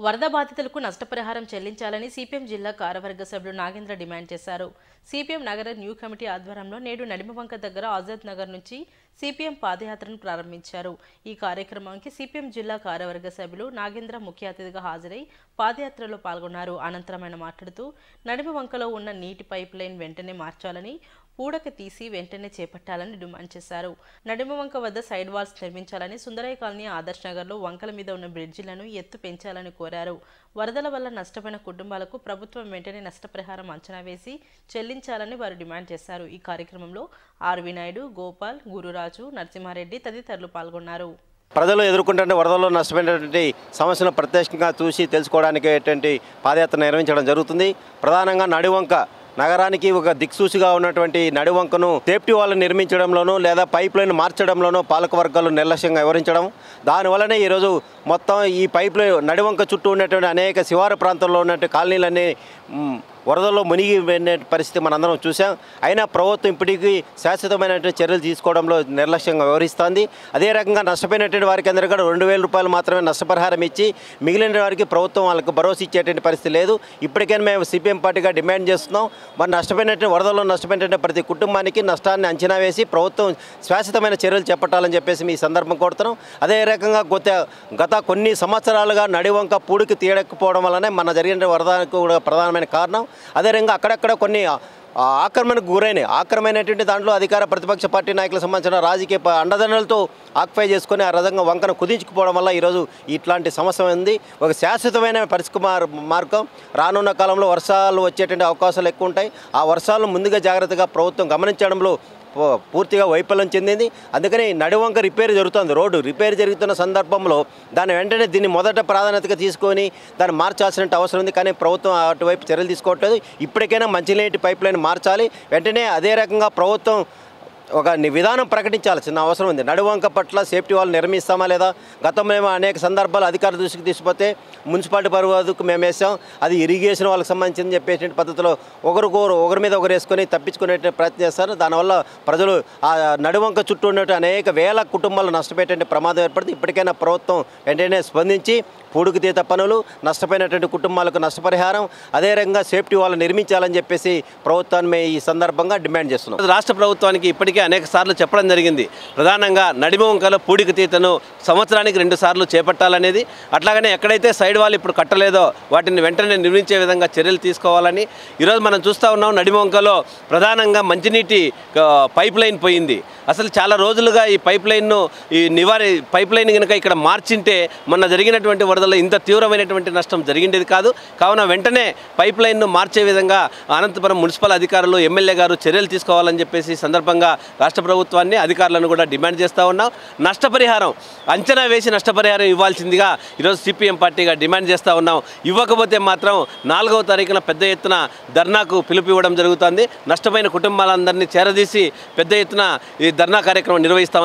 వరద బాధితులకు నష్టపరిహారం చెల్లించాలని సిపిఎం జిల్లా కార్యవర్గ సభ్యులు నాగేంద్ర డిమాండ్ చేశారు సిపిఎం నగర న్యూ కమిటీ ఆధ్వర్యంలో నేడు నడిమవంక దగ్గర ఆజాద్ నగర్ నుంచి సిపిఎం పాదయాత్రను ప్రారంభించారు ఈ కార్యక్రమానికి సిపిఎం జిల్లా కార్యవర్గ సభ్యులు నాగేంద్ర ముఖ్య అతిథిగా హాజరై పాదయాత్రలో పాల్గొన్నారు అనంతరం ఆయన మాట్లాడుతూ నడిమవంకలో ఉన్న నీటి పైప్ లైన్ వెంటనే మార్చాలని పూడక తీసి వెంటనే చేపట్టాలని డిమాండ్ చేశారు నడిమవంక వద్ద సైడ్ వాల్స్ నిర్మించాలని సుందరయ్య కాలనీ ఆదర్శ్ నగర్లో వంకల మీద ఉన్న బ్రిడ్జిలను ఎత్తు పెంచాలని కోరారు వరదల వల్ల నష్టపోయిన కుటుంబాలకు ప్రభుత్వం వెంటనే నష్టపరిహారం అంచనా వేసి చెల్లించాలని వారు డిమాండ్ చేశారు ఈ కార్యక్రమంలో ఆర్వి నాయుడు గోపాల్ గురురాజు నరసింహారెడ్డి తదితరులు పాల్గొన్నారు ప్రజలు ఎదుర్కొంటున్న వరదల్లో నష్టపోయినటువంటి సమస్యను ప్రత్యక్షంగా చూసి తెలుసుకోవడానికి ఎటువంటి పాదయాత్ర నిర్వహించడం జరుగుతుంది ప్రధానంగా నడివంక నగరానికి ఒక దిక్సూచిగా ఉన్నటువంటి నడివంకను సేఫ్టీ వాళ్ళు నిర్మించడంలోనూ లేదా పైప్ లైన్ మార్చడంలోనూ పాలక వర్గాలు నిర్లక్ష్యంగా వివరించడం దానివల్లనే ఈరోజు మొత్తం ఈ పైప్ లైన్ నడివంక చుట్టూ ఉన్నటువంటి అనేక శివారు ప్రాంతాల్లో ఉన్నటువంటి కాలనీలన్నీ మ్, వరదల్లో మునిగి వెళ్ళే పరిస్థితి మనందరం చూసాం అయినా ప్రభుత్వం ఇప్పటికీ శాశ్వతమైనటువంటి చర్యలు తీసుకోవడంలో నిర్లక్ష్యంగా వ్యవహరిస్తోంది అదే రకంగా నష్టపోయినటువంటి వారికి అందరికీ కూడా రెండు వేల రూపాయలు మాత్రమే నష్టపరిహారం ఇచ్చి మిగిలిన వారికి ప్రభుత్వం వాళ్ళకి భరోసా ఇచ్చేటువంటి పరిస్థితి లేదు ఇప్పటికైనా మేము సిపిఎం పార్టీగా డిమాండ్ చేస్తున్నాం మరి నష్టపోయినటువంటి వరదల్లో నష్టపోయినటువంటి ప్రతి కుటుంబానికి నష్టాన్ని అంచనా వేసి ప్రభుత్వం శాశ్వతమైన చర్యలు చేపట్టాలని చెప్పేసి మీ సందర్భం కోరుతున్నాం అదే రకంగా గత గత కొన్ని సంవత్సరాలుగా నడివంక పూడికి తీయకపోవడం వల్లనే మన జరిగిన వరదకు కూడా ప్రధానమైన కారణం అదే రకంగా అక్కడక్కడ కొన్ని ఆ ఆక్రమణకు గురైనాయి ఆక్రమైనటువంటి దాంట్లో అధికార ప్రతిపక్ష పార్టీ నాయకులకు సంబంధించిన రాజకీయ ప- అండదండలతో ఆక్యుపై చేసుకొని ఆ రకంగా వంకన కుదించుకుపోవడం వల్ల ఈరోజు ఇట్లాంటి సమస్య ఉంది ఒక శాశ్వతమైన పరిష్కార మార్గం రానున్న కాలంలో వర్షాలు వచ్చేటువంటి అవకాశాలు ఎక్కువ ఉంటాయి ఆ వర్షాలను ముందుగా జాగ్రత్తగా ప్రభుత్వం గమనించడంలో పూ- పూర్తిగా వైఫల్యం చెందింది అందుకని నడివంక రిపేర్ జరుగుతుంది రోడ్డు రిపేర్ జరుగుతున్న సందర్భంలో దాని వెంటనే దీన్ని మొదట ప్రాధాన్యతగా తీసుకొని దాన్ని మార్చాల్సిన అవసరం ఉంది కానీ ప్రభుత్వం అటువైపు చర్యలు తీసుకోవట్లేదు ఇప్పటికైనా మంచినీటి పైప్ లైన్ మార్చాలి వెంటనే అదే రకంగా ప్రభుత్వం ఒక ని- విధానం ప్రకటించాల్సిన అవసరం ఉంది నడువంక పట్ల సేఫ్టీ వాళ్ళు నిర్మిస్తామా లేదా గతంలో ఏమో అనేక సందర్భాలు అధికార దృష్టికి తీసుకుపోతే మున్సిపాలిటీ పరువుకు మేము వేసాం అది ఇరిగేషన్ వాళ్ళకి సంబంధించింది చెప్పేటువంటి పద్ధతిలో ఒకరికొకరు ఒకరి మీద ఒకరు వేసుకొని తప్పించుకునే ప్రయత్నం చేస్తారు దానివల్ల ప్రజలు ఆ నడువంక చుట్టూ ఉన్నటువంటి అనేక వేల కుటుంబాలు నష్టపోయేటువంటి ప్రమాదం ఏర్పడుతుంది ఇప్పటికైనా ప్రభుత్వం వెంటనే స్పందించి పూడుకుతీత పనులు నష్టపోయినటువంటి కుటుంబాలకు నష్టపరిహారం అదే రకంగా సేఫ్టీ వాళ్ళు నిర్మించాలని చెప్పేసి ప్రభుత్వాన్ని మేము ఈ సందర్భంగా డిమాండ్ చేస్తున్నాం రాష్ట్ర ప్రభుత్వానికి ఇప్పటికే అనేక సార్లు చెప్పడం జరిగింది ప్రధానంగా నడిమ వంకలో పూడిక తీతను సంవత్సరానికి రెండు సార్లు చేపట్టాలనేది అట్లాగనే ఎక్కడైతే సైడ్ వాళ్ళు ఇప్పుడు కట్టలేదో వాటిని వెంటనే నిర్మించే విధంగా చర్యలు తీసుకోవాలని ఈరోజు మనం చూస్తూ ఉన్నాం నడిమ వంకలో ప్రధానంగా మంచినీటి ఆ, పైప్ లైన్ పోయింది అసలు చాలా రోజులుగా ఈ పైప్ లైన్ను ఈ నివారి పైప్ లైన్ కనుక ఇక్కడ మార్చింటే మొన్న జరిగినటువంటి వరదల్లో ఇంత తీవ్రమైనటువంటి నష్టం జరిగిండేది కాదు కావున వెంటనే పైప్ లైన్ను మార్చే విధంగా అనంతపురం మున్సిపల్ అధికారులు ఎమ్మెల్యే గారు చర్యలు తీసుకోవాలని చెప్పేసి ఈ సందర్భంగా రాష్ట్ర ప్రభుత్వాన్ని అధికారులను కూడా డిమాండ్ చేస్తూ ఉన్నాం నష్టపరిహారం అంచనా వేసి నష్టపరిహారం ఇవ్వాల్సిందిగా ఈరోజు సిపిఎం పార్టీగా డిమాండ్ చేస్తూ ఉన్నాం ఇవ్వకపోతే మాత్రం నాలుగవ తారీఖున పెద్ద ఎత్తున ధర్నాకు పిలుపు ఇవ్వడం జరుగుతుంది నష్టపోయిన కుటుంబాలందరినీ చేరదీసి పెద్ద ఎత్తున ఈ ధర్నా కార్యక్రమం నిర్వహిస్తాం